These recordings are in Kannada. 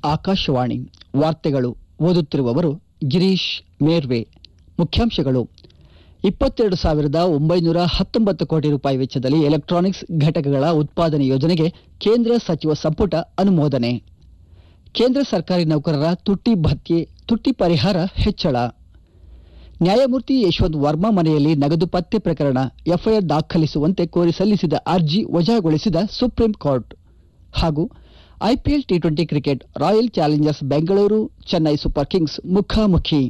ಆಕಾಶವಾಣಿ ವಾರ್ತೆಗಳು ಓದುತ್ತಿರುವವರು ಗಿರೀಶ್ ಮೇರ್ವೆ ಮುಖ್ಯಾಂಶಗಳು ಇಪ್ಪತ್ತೆರಡು ಸಾವಿರದ ಒಂಬೈನೂರ ಹತ್ತೊಂಬತ್ತು ಕೋಟಿ ರೂಪಾಯಿ ವೆಚ್ಚದಲ್ಲಿ ಎಲೆಕ್ಟ್ರಾನಿಕ್ಸ್ ಘಟಕಗಳ ಉತ್ಪಾದನೆ ಯೋಜನೆಗೆ ಕೇಂದ್ರ ಸಚಿವ ಸಂಪುಟ ಅನುಮೋದನೆ ಕೇಂದ್ರ ಸರ್ಕಾರಿ ನೌಕರರ ತುಟ್ಟಿ ಭತ್ಯೆ ತುಟ್ಟಿ ಪರಿಹಾರ ಹೆಚ್ಚಳ ನ್ಯಾಯಮೂರ್ತಿ ಯಶವಂತ್ ವರ್ಮಾ ಮನೆಯಲ್ಲಿ ನಗದು ಪತ್ತೆ ಪ್ರಕರಣ ಎಫ್ಐಆರ್ ದಾಖಲಿಸುವಂತೆ ಕೋರಿ ಸಲ್ಲಿಸಿದ ಅರ್ಜಿ ವಜಾಗೊಳಿಸಿದ ಸುಪ್ರೀಂ ಕೋರ್ಟ್ ಹಾಗೂ IPL T twenty cricket royal challengers Bengaluru Chennai super kings ಮುಖಾಮುಖಿ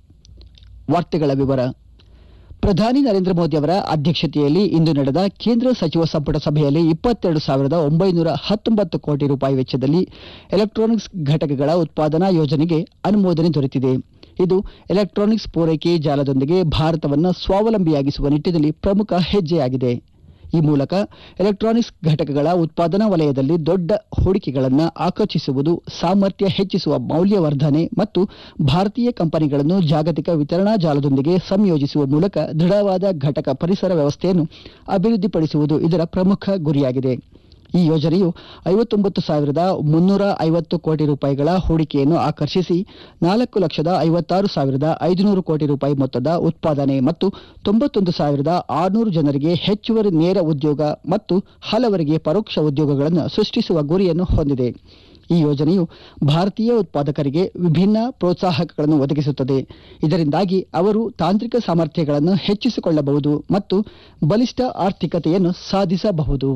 ವಾರ್ತೆಗಳ ವಿವರ ಪ್ರಧಾನಿ ನರೇಂದ್ರ ಮೋದಿ ಅವರ ಅಧ್ಯಕ್ಷತೆಯಲ್ಲಿ ಇಂದು ನಡೆದ ಕೇಂದ್ರ ಸಚಿವ ಸಂಪುಟ ಸಭೆಯಲ್ಲಿ ಇಪ್ಪತ್ತೆರಡು ಸಾವಿರದ ಒಂಬೈನೂರ ಹತ್ತೊಂಬತ್ತು ಕೋಟಿ ರೂಪಾಯಿ ವೆಚ್ಚದಲ್ಲಿ ಎಲೆಕ್ಟ್ರಾನಿಕ್ಸ್ ಘಟಕಗಳ ಉತ್ಪಾದನಾ ಯೋಜನೆಗೆ ಅನುಮೋದನೆ ದೊರೆತಿದೆ ಇದು ಎಲೆಕ್ಟ್ರಾನಿಕ್ಸ್ ಪೂರೈಕೆ ಜಾಲದೊಂದಿಗೆ ಭಾರತವನ್ನು ಸ್ವಾವಲಂಬಿಯಾಗಿಸುವ ನಿಟ್ಟಿನಲ್ಲಿ ಪ್ರಮುಖ ಹೆಜ್ಜೆಯಾಗಿದೆ ಈ ಮೂಲಕ ಎಲೆಕ್ಟ್ರಾನಿಕ್ಸ್ ಘಟಕಗಳ ಉತ್ಪಾದನಾ ವಲಯದಲ್ಲಿ ದೊಡ್ಡ ಹೂಡಿಕೆಗಳನ್ನು ಆಕರ್ಷಿಸುವುದು ಸಾಮರ್ಥ್ಯ ಹೆಚ್ಚಿಸುವ ಮೌಲ್ಯವರ್ಧನೆ ಮತ್ತು ಭಾರತೀಯ ಕಂಪನಿಗಳನ್ನು ಜಾಗತಿಕ ವಿತರಣಾ ಜಾಲದೊಂದಿಗೆ ಸಂಯೋಜಿಸುವ ಮೂಲಕ ದೃಢವಾದ ಘಟಕ ಪರಿಸರ ವ್ಯವಸ್ಥೆಯನ್ನು ಅಭಿವೃದ್ಧಿಪಡಿಸುವುದು ಇದರ ಪ್ರಮುಖ ಗುರಿಯಾಗಿದೆ ಈ ಯೋಜನೆಯು ಐವತ್ತೊಂಬತ್ತು ಸಾವಿರದ ಮುನ್ನೂರ ಐವತ್ತು ಕೋಟಿ ರೂಪಾಯಿಗಳ ಹೂಡಿಕೆಯನ್ನು ಆಕರ್ಷಿಸಿ ನಾಲ್ಕು ಲಕ್ಷದ ಐವತ್ತಾರು ಸಾವಿರದ ಐದುನೂರು ಕೋಟಿ ರೂಪಾಯಿ ಮೊತ್ತದ ಉತ್ಪಾದನೆ ಮತ್ತು ತೊಂಬತ್ತೊಂದು ಸಾವಿರದ ಆರುನೂರು ಜನರಿಗೆ ಹೆಚ್ಚುವರಿ ನೇರ ಉದ್ಯೋಗ ಮತ್ತು ಹಲವರಿಗೆ ಪರೋಕ್ಷ ಉದ್ಯೋಗಗಳನ್ನು ಸೃಷ್ಟಿಸುವ ಗುರಿಯನ್ನು ಹೊಂದಿದೆ ಈ ಯೋಜನೆಯು ಭಾರತೀಯ ಉತ್ಪಾದಕರಿಗೆ ವಿಭಿನ್ನ ಪ್ರೋತ್ಸಾಹಕಗಳನ್ನು ಒದಗಿಸುತ್ತದೆ ಇದರಿಂದಾಗಿ ಅವರು ತಾಂತ್ರಿಕ ಸಾಮರ್ಥ್ಯಗಳನ್ನು ಹೆಚ್ಚಿಸಿಕೊಳ್ಳಬಹುದು ಮತ್ತು ಬಲಿಷ್ಠ ಆರ್ಥಿಕತೆಯನ್ನು ಸಾಧಿಸಬಹುದು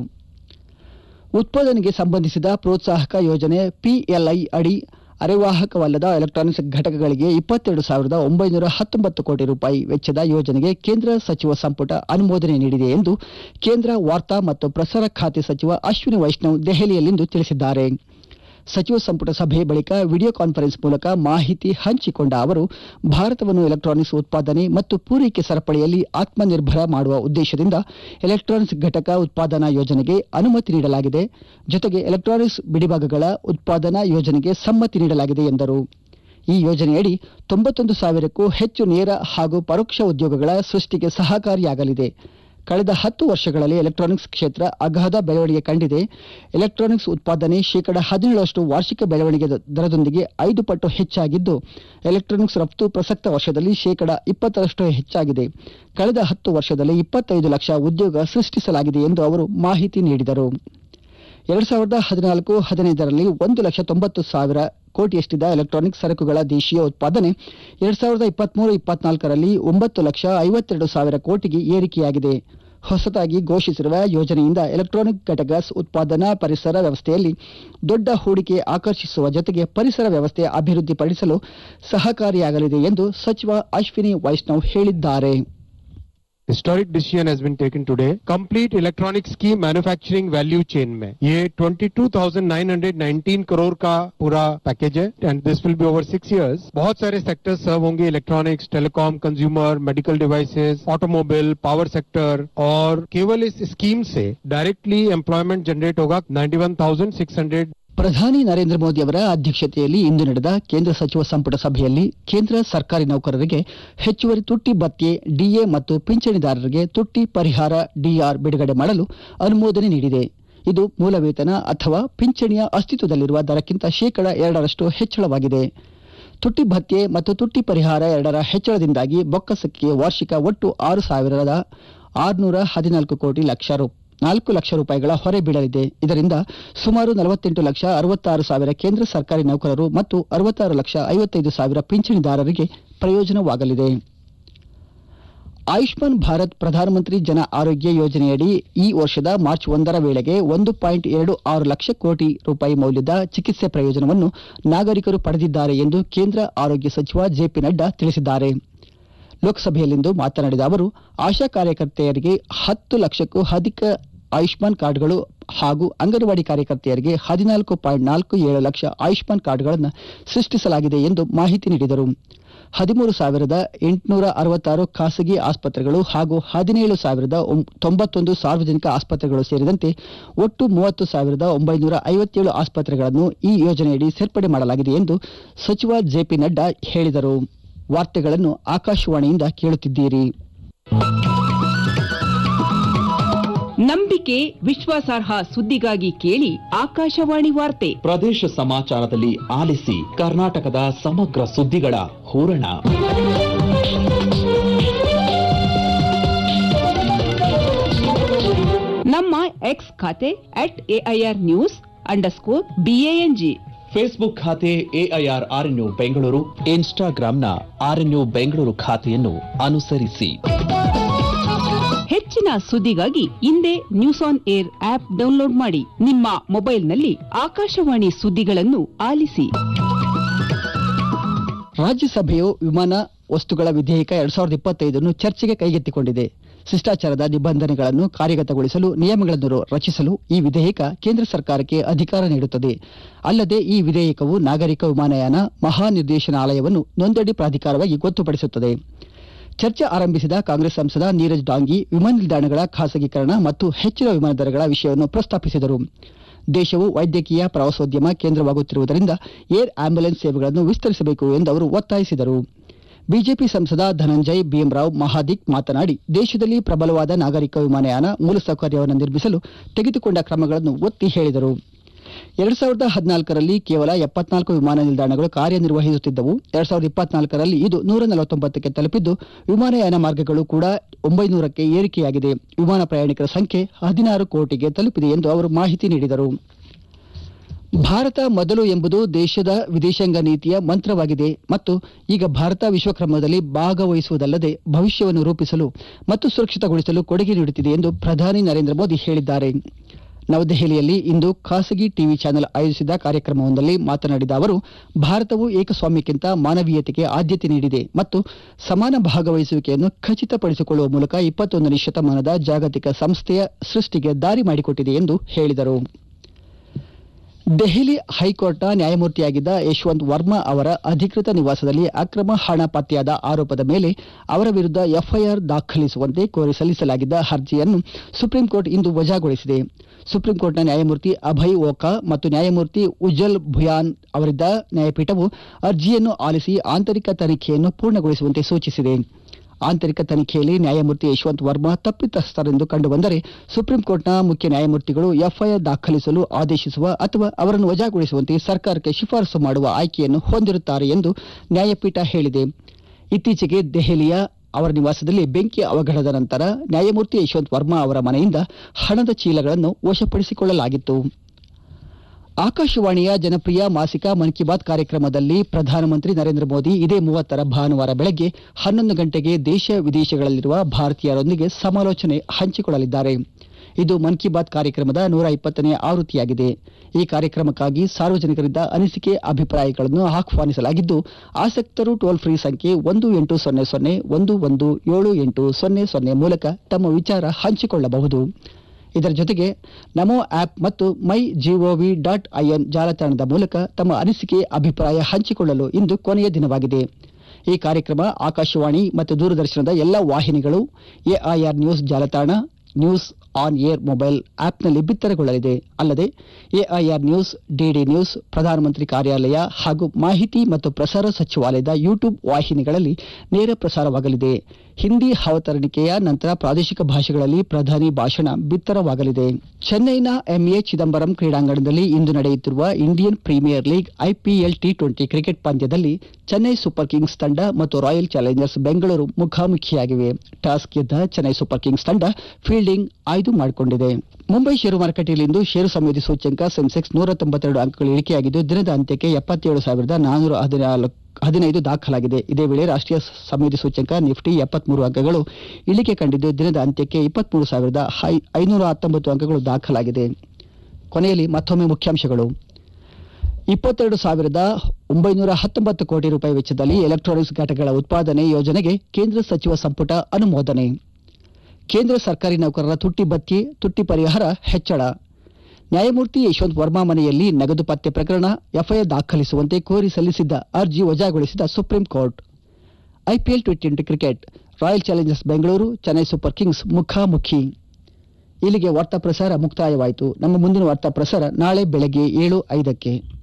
ಉತ್ಪಾದನೆಗೆ ಸಂಬಂಧಿಸಿದ ಪ್ರೋತ್ಸಾಹಕ ಯೋಜನೆ ಪಿಎಲ್ಐ ಅಡಿ ಅರೆವಾಹಕವಲ್ಲದ ಎಲೆಕ್ಟ್ರಾನಿಕ್ಸ್ ಘಟಕಗಳಿಗೆ ಇಪ್ಪತ್ತೆರಡು ಸಾವಿರದ ಒಂಬೈನೂರ ಹತ್ತೊಂಬತ್ತು ಕೋಟಿ ರೂಪಾಯಿ ವೆಚ್ಚದ ಯೋಜನೆಗೆ ಕೇಂದ್ರ ಸಚಿವ ಸಂಪುಟ ಅನುಮೋದನೆ ನೀಡಿದೆ ಎಂದು ಕೇಂದ್ರ ವಾರ್ತಾ ಮತ್ತು ಪ್ರಸಾರ ಖಾತೆ ಸಚಿವ ಅಶ್ವಿನಿ ವೈಷ್ಣವ್ ದೆಹಲಿಯಲ್ಲಿಂದು ತಿಳಿಸಿದ್ದಾರೆ ಸಚಿವ ಸಂಪುಟ ಸಭೆ ಬಳಿಕ ವಿಡಿಯೋ ಕಾನ್ಫರೆನ್ಸ್ ಮೂಲಕ ಮಾಹಿತಿ ಹಂಚಿಕೊಂಡ ಅವರು ಭಾರತವನ್ನು ಎಲೆಕ್ಟ್ರಾನಿಕ್ಸ್ ಉತ್ಪಾದನೆ ಮತ್ತು ಪೂರೈಕೆ ಸರಪಳಿಯಲ್ಲಿ ಆತ್ಮನಿರ್ಭರ ಮಾಡುವ ಉದ್ದೇಶದಿಂದ ಎಲೆಕ್ಟ್ರಾನಿಕ್ಸ್ ಘಟಕ ಉತ್ಪಾದನಾ ಯೋಜನೆಗೆ ಅನುಮತಿ ನೀಡಲಾಗಿದೆ ಜೊತೆಗೆ ಎಲೆಕ್ಟ್ರಾನಿಕ್ಸ್ ಬಿಡಿಭಾಗಗಳ ಉತ್ಪಾದನಾ ಯೋಜನೆಗೆ ಸಮ್ಮತಿ ನೀಡಲಾಗಿದೆ ಎಂದರು ಈ ಯೋಜನೆಯಡಿ ತೊಂಬತ್ತೊಂದು ಸಾವಿರಕ್ಕೂ ಹೆಚ್ಚು ನೇರ ಹಾಗೂ ಪರೋಕ್ಷ ಉದ್ಯೋಗಗಳ ಸೃಷ್ಟಿಗೆ ಸಹಕಾರಿಯಾಗಲಿದೆ ಕಳೆದ ಹತ್ತು ವರ್ಷಗಳಲ್ಲಿ ಎಲೆಕ್ಟ್ರಾನಿಕ್ಸ್ ಕ್ಷೇತ್ರ ಅಗಾಧ ಬೆಳವಣಿಗೆ ಕಂಡಿದೆ ಎಲೆಕ್ಟ್ರಾನಿಕ್ಸ್ ಉತ್ಪಾದನೆ ಶೇಕಡ ಹದಿನೇಳರಷ್ಟು ವಾರ್ಷಿಕ ಬೆಳವಣಿಗೆ ದರದೊಂದಿಗೆ ಐದು ಪಟ್ಟು ಹೆಚ್ಚಾಗಿದ್ದು ಎಲೆಕ್ಟ್ರಾನಿಕ್ಸ್ ರಫ್ತು ಪ್ರಸಕ್ತ ವರ್ಷದಲ್ಲಿ ಶೇಕಡ ಇಪ್ಪತ್ತರಷ್ಟು ಹೆಚ್ಚಾಗಿದೆ ಕಳೆದ ಹತ್ತು ವರ್ಷದಲ್ಲಿ ಇಪ್ಪತ್ತೈದು ಲಕ್ಷ ಉದ್ಯೋಗ ಸೃಷ್ಟಿಸಲಾಗಿದೆ ಎಂದು ಅವರು ಮಾಹಿತಿ ನೀಡಿದರು ಎರಡು ಸಾವಿರದ ಹದಿನಾಲ್ಕು ಹದಿನೈದರಲ್ಲಿ ಒಂದು ಲಕ್ಷ ತೊಂಬತ್ತು ಸಾವಿರ ಕೋಟಿಯಷ್ಟಿದ್ದ ಎಲೆಕ್ಟ್ರಾನಿಕ್ ಸರಕುಗಳ ದೇಶೀಯ ಉತ್ಪಾದನೆ ಎರಡ್ ಸಾವಿರದ ಇಪ್ಪತ್ಮೂರು ಇಪ್ಪತ್ನಾಲ್ಕರಲ್ಲಿ ಒಂಬತ್ತು ಲಕ್ಷ ಐವತ್ತೆರಡು ಸಾವಿರ ಕೋಟಿಗೆ ಏರಿಕೆಯಾಗಿದೆ ಹೊಸದಾಗಿ ಘೋಷಿಸಿರುವ ಯೋಜನೆಯಿಂದ ಎಲೆಕ್ಟ್ರಾನಿಕ್ ಘಟಕ ಉತ್ಪಾದನಾ ಪರಿಸರ ವ್ಯವಸ್ಥೆಯಲ್ಲಿ ದೊಡ್ಡ ಹೂಡಿಕೆ ಆಕರ್ಷಿಸುವ ಜೊತೆಗೆ ಪರಿಸರ ವ್ಯವಸ್ಥೆ ಅಭಿವೃದ್ಧಿಪಡಿಸಲು ಸಹಕಾರಿಯಾಗಲಿದೆ ಎಂದು ಸಚಿವ ಅಶ್ವಿನಿ ವೈಷ್ಣವ್ ಹೇಳಿದ್ದಾರೆ historic decision has been taken today complete electronics की मैन्युफैक्चरिंग वैल्यू चेन में ये 22,919 करोड़ का पूरा पैकेज है and this will be over six years बहुत सारे सेक्टर्स सर्व होंगे electronics telecom consumer medical devices automobile power sector और केवल इस स्कीम से डायरेक्टली एम्प्लॉयमेंट जनरेट होगा 91,600 ಪ್ರಧಾನಿ ನರೇಂದ್ರ ಮೋದಿ ಅವರ ಅಧ್ಯಕ್ಷತೆಯಲ್ಲಿ ಇಂದು ನಡೆದ ಕೇಂದ್ರ ಸಚಿವ ಸಂಪುಟ ಸಭೆಯಲ್ಲಿ ಕೇಂದ್ರ ಸರ್ಕಾರಿ ನೌಕರರಿಗೆ ಹೆಚ್ಚುವರಿ ತುಟ್ಟಿ ಭತ್ಯೆ ಡಿಎ ಮತ್ತು ಪಿಂಚಣಿದಾರರಿಗೆ ತುಟ್ಟಿ ಪರಿಹಾರ ಡಿಆರ್ ಬಿಡುಗಡೆ ಮಾಡಲು ಅನುಮೋದನೆ ನೀಡಿದೆ ಇದು ಮೂಲ ವೇತನ ಅಥವಾ ಪಿಂಚಣಿಯ ಅಸ್ತಿತ್ವದಲ್ಲಿರುವ ದರಕ್ಕಿಂತ ಶೇಕಡ ಎರಡರಷ್ಟು ಹೆಚ್ಚಳವಾಗಿದೆ ತುಟ್ಟಿ ಭತ್ಯೆ ಮತ್ತು ತುಟ್ಟಿ ಪರಿಹಾರ ಎರಡರ ಹೆಚ್ಚಳದಿಂದಾಗಿ ಬೊಕ್ಕಸಕ್ಕೆ ವಾರ್ಷಿಕ ಒಟ್ಟು ಆರು ಸಾವಿರದ ಆರುನೂರ ಹದಿನಾಲ್ಕು ಕೋಟಿ ಲಕ್ಷ ರು ನಾಲ್ಕು ಲಕ್ಷ ರೂಪಾಯಿಗಳ ಹೊರೆ ಬೀಳಲಿದೆ ಇದರಿಂದ ಸುಮಾರು ನಲವತ್ತೆಂಟು ಲಕ್ಷ ಅರವತ್ತಾರು ಸಾವಿರ ಕೇಂದ್ರ ಸರ್ಕಾರಿ ನೌಕರರು ಮತ್ತು ಅರವತ್ತಾರು ಲಕ್ಷ ಐವತ್ತೈದು ಸಾವಿರ ಪಿಂಚಣಿದಾರರಿಗೆ ಪ್ರಯೋಜನವಾಗಲಿದೆ ಆಯುಷ್ಮಾನ್ ಭಾರತ್ ಪ್ರಧಾನಮಂತ್ರಿ ಜನ ಆರೋಗ್ಯ ಯೋಜನೆಯಡಿ ಈ ವರ್ಷದ ಮಾರ್ಚ್ ಒಂದರ ವೇಳೆಗೆ ಒಂದು ಪಾಯಿಂಟ್ ಎರಡು ಆರು ಲಕ್ಷ ಕೋಟಿ ರೂಪಾಯಿ ಮೌಲ್ಯದ ಚಿಕಿತ್ಸೆ ಪ್ರಯೋಜನವನ್ನು ನಾಗರಿಕರು ಪಡೆದಿದ್ದಾರೆ ಎಂದು ಕೇಂದ್ರ ಆರೋಗ್ಯ ಸಚಿವ ಜೆಪಿ ನಡ್ಡಾ ತಿಳಿಸಿದ್ದಾರೆ ಲೋಕಸಭೆಯಲ್ಲಿಂದು ಮಾತನಾಡಿದ ಅವರು ಆಶಾ ಕಾರ್ಯಕರ್ತೆಯರಿಗೆ ಹತ್ತು ಲಕ್ಷಕ್ಕೂ ಅಧಿಕ ಆಯುಷ್ಮಾನ್ ಕಾರ್ಡ್ಗಳು ಹಾಗೂ ಅಂಗನವಾಡಿ ಕಾರ್ಯಕರ್ತೆಯರಿಗೆ ಹದಿನಾಲ್ಕು ಪಾಯಿಂಟ್ ನಾಲ್ಕು ಏಳು ಲಕ್ಷ ಆಯುಷ್ಮಾನ್ ಕಾರ್ಡ್ಗಳನ್ನು ಸೃಷ್ಟಿಸಲಾಗಿದೆ ಎಂದು ಮಾಹಿತಿ ನೀಡಿದರು ಹದಿಮೂರು ಸಾವಿರದ ಎಂಟುನೂರ ಅರವತ್ತಾರು ಖಾಸಗಿ ಆಸ್ಪತ್ರೆಗಳು ಹಾಗೂ ಹದಿನೇಳು ಸಾವಿರದ ತೊಂಬತ್ತೊಂದು ಸಾರ್ವಜನಿಕ ಆಸ್ಪತ್ರೆಗಳು ಸೇರಿದಂತೆ ಒಟ್ಟು ಮೂವತ್ತು ಸಾವಿರದ ಒಂಬೈನೂರ ಐವತ್ತೇಳು ಆಸ್ಪತ್ರೆಗಳನ್ನು ಈ ಯೋಜನೆಯಡಿ ಸೇರ್ಪಡೆ ಮಾಡಲಾಗಿದೆ ಎಂದು ಸಚಿವ ಜೆಪಿ ನಡ್ಡಾ ಹೇಳಿದರು ವಾರ್ತೆಗಳನ್ನು ಆಕಾಶವಾಣಿಯಿಂದ ಕೇಳುತ್ತಿದ್ದೀರಿ ನಂಬಿಕೆ ವಿಶ್ವಾಸಾರ್ಹ ಸುದ್ದಿಗಾಗಿ ಕೇಳಿ ಆಕಾಶವಾಣಿ ವಾರ್ತೆ ಪ್ರದೇಶ ಸಮಾಚಾರದಲ್ಲಿ ಆಲಿಸಿ ಕರ್ನಾಟಕದ ಸಮಗ್ರ ಸುದ್ದಿಗಳ ಹೂರಣ ನಮ್ಮ ಎಕ್ಸ್ ಖಾತೆ at AIR news underscore B A N G Facebook ಖಾತೆ ಎಐಆರ್ ಆರ್ಎನ್ಯು ಬೆಂಗಳೂರು ಇನ್ಸ್ಟಾಗ್ರಾಂನ ಆರ್ಎನ್ಯು ಬೆಂಗಳೂರು ಖಾತೆಯನ್ನು ಅನುಸರಿಸಿ ಹೆಚ್ಚಿನ ಸುದ್ದಿಗಾಗಿ ಹಿಂದೆ news on air app download ಮಾಡಿ ನಿಮ್ಮ ಮೊಬೈಲ್ನಲ್ಲಿ ಆಕಾಶವಾಣಿ ಸುದ್ದಿಗಳನ್ನು ಆಲಿಸಿ ರಾಜ್ಯಸಭೆಯು ವಿಮಾನ ವಸ್ತುಗಳ ವಿಧೇಯಕ ಎರಡ್ ಸಾವಿರದ ಇಪ್ಪತ್ತೈದನ್ನು ಚರ್ಚೆಗೆ ಕೈಗೆತ್ತಿಕೊಂಡಿದೆ ಶಿಷ್ಟಾಚಾರದ ನಿಬಂಧನೆಗಳನ್ನು ಕಾರ್ಯಗತಗೊಳಿಸಲು ನಿಯಮಗಳನ್ನು ರಚಿಸಲು ಈ ವಿಧೇಯಕ ಕೇಂದ್ರ ಸರ್ಕಾರಕ್ಕೆ ಅಧಿಕಾರ ನೀಡುತ್ತದೆ ಅಲ್ಲದೆ ಈ ವಿಧೇಯಕವು ನಾಗರಿಕ ವಿಮಾನಯಾನ ಮಹಾನಿರ್ದೇಶನಾಲಯವನ್ನು ನೋಂದಣಿ ಪ್ರಾಧಿಕಾರವಾಗಿ ಗೊತ್ತುಪಡಿಸುತ್ತದೆ ಚರ್ಚೆ ಆರಂಭಿಸಿದ ಕಾಂಗ್ರೆಸ್ ಸಂಸದ ನೀರಜ್ ಡಾಂಗಿ ವಿಮಾನ ನಿಲ್ದಾಣಗಳ ಖಾಸಗೀಕರಣ ಮತ್ತು ಹೆಚ್ಚಿನ ವಿಮಾನ ದರಗಳ ವಿಷಯವನ್ನು ಪ್ರಸ್ತಾಪಿಸಿದರು ದೇಶವು ವೈದ್ಯಕೀಯ ಪ್ರವಾಸೋದ್ಯಮ ಕೇಂದ್ರವಾಗುತ್ತಿರುವುದರಿಂದ ಏರ್ ಆಂಬ್ಯುಲೆನ್ಸ್ ಸೇವೆಗಳನ್ನು ವಿಸ್ತರಿಸಬೇಕು ಎಂದು ಅವರು ಒತ್ತಾಯಿಸಿದರು ಬಿಜೆಪಿ ಸಂಸದ ಧನಂಜಯ್ ಭೀಮರಾವ್ ಮಹಾದಿಕ್ ಮಾತನಾಡಿ ದೇಶದಲ್ಲಿ ಪ್ರಬಲವಾದ ನಾಗರಿಕ ವಿಮಾನಯಾನ ಮೂಲಸೌಕರ್ಯವನ್ನು ನಿರ್ಮಿಸಲು ತೆಗೆದುಕೊಂಡ ಕ್ರಮಗಳನ್ನು ಒತ್ತಿ ಹೇಳಿದರು ಎರಡ್ ಸಾವಿರದ ಹದಿನಾಲ್ಕರಲ್ಲಿ ಕೇವಲ ಎಪ್ಪತ್ನಾಲ್ಕು ವಿಮಾನ ನಿಲ್ದಾಣಗಳು ಕಾರ್ಯನಿರ್ವಹಿಸುತ್ತಿದ್ದವು ಎರಡ್ ಸಾವಿರದ ಇಪ್ಪತ್ನಾಲ್ಕರಲ್ಲಿ ಇದು ನೂರ ನಲವತ್ತೊಂಬತ್ತಕ್ಕೆ ತಲುಪಿದ್ದು ವಿಮಾನಯಾನ ಮಾರ್ಗಗಳು ಕೂಡ ಒಂಬೈನೂರಕ್ಕೆ ಏರಿಕೆಯಾಗಿದೆ ವಿಮಾನ ಪ್ರಯಾಣಿಕರ ಸಂಖ್ಯೆ ಹದಿನಾರು ಕೋಟಿಗೆ ತಲುಪಿದೆ ಎಂದು ಅವರು ಮಾಹಿತಿ ನೀಡಿದರು ಭಾರತ ಮೊದಲು ಎಂಬುದು ದೇಶದ ವಿದೇಶಾಂಗ ನೀತಿಯ ಮಂತ್ರವಾಗಿದೆ ಮತ್ತು ಈಗ ಭಾರತ ವಿಶ್ವಕ್ರಮದಲ್ಲಿ ಭಾಗವಹಿಸುವುದಲ್ಲದೆ ಭವಿಷ್ಯವನ್ನು ರೂಪಿಸಲು ಮತ್ತು ಸುರಕ್ಷಿತಗೊಳಿಸಲು ಕೊಡುಗೆ ನೀಡುತ್ತಿದೆ ಎಂದು ಪ್ರಧಾನಿ ನರೇಂದ್ರ ಮೋದಿ ಹೇಳಿದ್ದಾರೆ ನವದೆಹಲಿಯಲ್ಲಿ ಇಂದು ಖಾಸಗಿ ಟಿವಿ ಚಾನೆಲ್ ಆಯೋಜಿಸಿದ ಕಾರ್ಯಕ್ರಮವೊಂದರಲ್ಲಿ ಮಾತನಾಡಿದ ಅವರು ಭಾರತವು ಏಕಸ್ವಾಮ್ಯಕ್ಕಿಂತ ಮಾನವೀಯತೆಗೆ ಆದ್ಯತೆ ನೀಡಿದೆ ಮತ್ತು ಸಮಾನ ಭಾಗವಹಿಸುವಿಕೆಯನ್ನು ಖಚಿತಪಡಿಸಿಕೊಳ್ಳುವ ಮೂಲಕ ಇಪ್ಪತ್ತೊಂದನೇ ಶತಮಾನದ ಜಾಗತಿಕ ಸಂಸ್ಥೆಯ ಸೃಷ್ಟಿಗೆ ದಾರಿ ಮಾಡಿಕೊಟ್ಟಿದೆ ಎಂದು ಹೇಳಿದರು ದೆಹಲಿ ಹೈಕೋರ್ಟ್ನ ನ್ಯಾಯಮೂರ್ತಿಯಾಗಿದ್ದ ಯಶವಂತ್ ವರ್ಮಾ ಅವರ ಅಧಿಕೃತ ನಿವಾಸದಲ್ಲಿ ಅಕ್ರಮ ಹಣ ಪತ್ತೆಯಾದ ಆರೋಪದ ಮೇಲೆ ಅವರ ವಿರುದ್ಧ ಎಫ್ಐಆರ್ ದಾಖಲಿಸುವಂತೆ ಕೋರಿ ಸಲ್ಲಿಸಲಾಗಿದ್ದ ಅರ್ಜಿಯನ್ನು ಸುಪ್ರೀಂ ಕೋರ್ಟ್ ಇಂದು ವಜಾಗೊಳಿಸಿದೆ ಸುಪ್ರೀಂ ಕೋರ್ಟ್ನ ನ್ಯಾಯಮೂರ್ತಿ ಅಭಯ್ ಓಕಾ ಮತ್ತು ನ್ಯಾಯಮೂರ್ತಿ ಉಜ್ಜಲ್ ಭುಯಾನ್ ಅವರಿದ್ದ ನ್ಯಾಯಪೀಠವು ಅರ್ಜಿಯನ್ನು ಆಲಿಸಿ ಆಂತರಿಕ ತನಿಖೆಯನ್ನು ಪೂರ್ಣಗೊಳಿಸುವಂತೆ ಸೂಚಿಸಿದೆ ಆಂತರಿಕ ತನಿಖೆಯಲ್ಲಿ ನ್ಯಾಯಮೂರ್ತಿ ಯಶವಂತ್ ವರ್ಮಾ ತಪ್ಪಿತಸ್ಥರೆಂದು ಕಂಡುಬಂದರೆ ಸುಪ್ರೀಂ ಕೋರ್ಟ್ನ ಮುಖ್ಯ ನ್ಯಾಯಮೂರ್ತಿಗಳು ಎಫ್ಐಆರ್ ದಾಖಲಿಸಲು ಆದೇಶಿಸುವ ಅಥವಾ ಅವರನ್ನು ವಜಾಗೊಳಿಸುವಂತೆ ಸರ್ಕಾರಕ್ಕೆ ಶಿಫಾರಸು ಮಾಡುವ ಆಯ್ಕೆಯನ್ನು ಹೊಂದಿರುತ್ತಾರೆ ಎಂದು ನ್ಯಾಯಪೀಠ ಹೇಳಿದೆ ಇತ್ತೀಚೆಗೆ ದೆಹಲಿಯ ಅವರ ನಿವಾಸದಲ್ಲಿ ಬೆಂಕಿ ಅವಘಡದ ನಂತರ ನ್ಯಾಯಮೂರ್ತಿ ಯಶವಂತ್ ವರ್ಮಾ ಅವರ ಮನೆಯಿಂದ ಹಣದ ಚೀಲಗಳನ್ನು ವಶಪಡಿಸಿಕೊಳ್ಳಲಾಗಿತ್ತು ಆಕಾಶವಾಣಿಯ ಜನಪ್ರಿಯ ಮಾಸಿಕ ಮನ್ ಕಿ ಬಾತ್ ಕಾರ್ಯಕ್ರಮದಲ್ಲಿ ಪ್ರಧಾನಮಂತ್ರಿ ನರೇಂದ್ರ ಮೋದಿ ಇದೇ ಮೂವತ್ತರ ಭಾನುವಾರ ಬೆಳಗ್ಗೆ ಹನ್ನೊಂದು ಗಂಟೆಗೆ ದೇಶ ವಿದೇಶಗಳಲ್ಲಿರುವ ಭಾರತೀಯರೊಂದಿಗೆ ಸಮಾಲೋಚನೆ ಹಂಚಿಕೊಳ್ಳಲಿದ್ದಾರೆ ಇದು ಮನ್ ಕಿ ಬಾತ್ ಕಾರ್ಯಕ್ರಮದ ನೂರ ಇಪ್ಪತ್ತನೇ ಆವೃತ್ತಿಯಾಗಿದೆ ಈ ಕಾರ್ಯಕ್ರಮಕ್ಕಾಗಿ ಸಾರ್ವಜನಿಕರಿಂದ ಅನಿಸಿಕೆ ಅಭಿಪ್ರಾಯಗಳನ್ನು ಆಹ್ವಾನಿಸಲಾಗಿದ್ದು ಆಸಕ್ತರು ಟೋಲ್ ಫ್ರೀ ಸಂಖ್ಯೆ ಒಂದು ಎಂಟು ಸೊನ್ನೆ ಸೊನ್ನೆ ಒಂದು ಒಂದು ಏಳು ಎಂಟು ಸೊನ್ನೆ ಸೊನ್ನೆ ಮೂಲಕ ತಮ್ಮ ವಿಚಾರ ಹಂಚಿಕೊಳ್ಳಬಹುದು ಇದರ ಜೊತೆಗೆ ನಮೋ ಆಪ್ ಮತ್ತು ಮೈ ಜಿಒವಿ ಡಾಟ್ ಐಎನ್ ಜಾಲತಾಣದ ಮೂಲಕ ತಮ್ಮ ಅನಿಸಿಕೆ ಅಭಿಪ್ರಾಯ ಹಂಚಿಕೊಳ್ಳಲು ಇಂದು ಕೊನೆಯ ದಿನವಾಗಿದೆ ಈ ಕಾರ್ಯಕ್ರಮ ಆಕಾಶವಾಣಿ ಮತ್ತು ದೂರದರ್ಶನದ ಎಲ್ಲ ವಾಹಿನಿಗಳು ಎಐಆರ್ ನ್ಯೂಸ್ ಜಾಲತಾಣ ನ್ಯೂಸ್ ಆನ್ ಏರ್ ಮೊಬೈಲ್ ಆಪ್ನಲ್ಲಿ ಬಿತ್ತರಗೊಳ್ಳಲಿದೆ ಅಲ್ಲದೆ ಎಐಆರ್ ನ್ಯೂಸ್ ಡಿಡಿ ನ್ಯೂಸ್ ಪ್ರಧಾನಮಂತ್ರಿ ಕಾರ್ಯಾಲಯ ಹಾಗೂ ಮಾಹಿತಿ ಮತ್ತು ಪ್ರಸಾರ ಸಚಿವಾಲಯದ ಯೂಟ್ಯೂಬ್ ವಾಹಿನಿಗಳಲ್ಲಿ ನೇರ ಪ್ರಸಾರವಾಗಲಿದೆ ಹಿಂದಿ ಅವತರಣಿಕೆಯ ನಂತರ ಪ್ರಾದೇಶಿಕ ಭಾಷೆಗಳಲ್ಲಿ ಪ್ರಧಾನಿ ಭಾಷಣ ಬಿತ್ತರವಾಗಲಿದೆ ಚೆನ್ನೈನ ಎಂಎ ಚಿದಂಬರಂ ಕ್ರೀಡಾಂಗಣದಲ್ಲಿ ಇಂದು ನಡೆಯುತ್ತಿರುವ Indian premier league IPL T twenty cricket ಪಂದ್ಯದಲ್ಲಿ ಚೆನ್ನೈ ಸೂಪರ್ ಕಿಂಗ್ಸ್ ತಂಡ ಮತ್ತು ರಾಯಲ್ ಚಾಲೆಂಜರ್ಸ್ ಬೆಂಗಳೂರು ಮುಖಾಮುಖಿಯಾಗಿವೆ ಟಾಸ್ ಗೆದ್ದ ಚೆನ್ನೈ ಸೂಪರ್ ಕಿಂಗ್ಸ್ ತಂಡ ಫೀಲ್ಡಿಂಗ್ ಆಯ್ದು ಮಾಡಿಕೊಂಡಿದೆ ಮುಂಬೈ ಷೇರು ಮಾರುಕಟ್ಟೆಯಲ್ಲಿಂದು ಷೇರು ಸಂವೇದಿ ಸೂಚ್ಯಂಕ ಸೆನ್ಸೆಕ್ಸ್ ನೂರ ತೊಂಬತ್ತೆರಡು ಅಂಕಗಳು ಇಳಿಕೆಯಾಗಿದ್ದು ದಿನದ ಅಂತ್ಯಕ್ಕೆ ಎಪ್ಪತ್ತೇಳು ಸಾವಿರದ ನಾನ್ನೂರ ಹದಿನಾಲ್ಕು ಹದಿನೈದು ದಾಖಲಾಗಿದೆ ಇದೇ ವೇಳೆ ರಾಷ್ಟ್ರೀಯ ಸಂವೇದಿ ಸೂಚ್ಯಂಕ ನಿಫ್ಟಿ ಎಪ್ಪತ್ಮೂರು ಅಂಕಗಳು ಇಳಿಕೆ ಕಂಡಿದ್ದು ದಿನದ ಅಂತ್ಯಕ್ಕೆ ಇಪ್ಪತ್ಮೂರು ಸಾವಿರದ ಹೈ- ಐನೂರ ಹತ್ತೊಂಬತ್ತು ಅಂಕಗಳು ದಾಖಲಾಗಿದೆ ಕೊನೆಯಲ್ಲಿ ಮತ್ತೊಮ್ಮೆ ಮುಖ್ಯಾಂಶಗಳು ಇಪ್ಪತ್ತೆರಡು ಸಾವಿರದ ಒಂಬೈನೂರ ಹತ್ತೊಂಬತ್ತು ಕೋಟಿ ರೂಪಾಯಿ ವೆಚ್ಚದಲ್ಲಿ ಎಲೆಕ್ಟ್ರಾನಿಕ್ಸ್ ಘಟಕಗಳ ಉತ್ಪಾದನೆ ಯೋಜನೆಗೆ ಕೇಂದ್ರ ಸಚಿವ ಸಂಪುಟ ಅನುಮೋದನೆ ಕೇಂದ್ರ ಸರ್ಕಾರಿ ನೌಕರರ ತುಟ್ಟಿ ಭತ್ಯೆ ತುಟ್ಟಿ ಪರಿಹಾರ ಹೆಚ್ಚಳ ನ್ಯಾಯಮೂರ್ತಿ ಯಶವಂತ್ ವರ್ಮಾ ಮನೆಯಲ್ಲಿ ನಗದು ಪತ್ತೆ ಪ್ರಕರಣ ಎಫ್ಐಆರ್ ದಾಖಲಿಸುವಂತೆ ಕೋರಿ ಸಲ್ಲಿಸಿದ್ದ ಅರ್ಜಿ ವಜಾಗೊಳಿಸಿದ supreme court IPL T twenty cricket royal challengers Bengaluru Chennai super kings ಮುಖಾಮುಖಿ ಇಲ್ಲಿಗೆ ವಾರ್ತಾ ಪ್ರಸಾರ ಮುಕ್ತಾಯವಾಯಿತು ನಮ್ಮ ಮುಂದಿನ ವಾರ್ತಾ ಪ್ರಸಾರ ನಾಳೆ ಬೆಳಗ್ಗೆ ಏಳು ಐದಕ್ಕೆ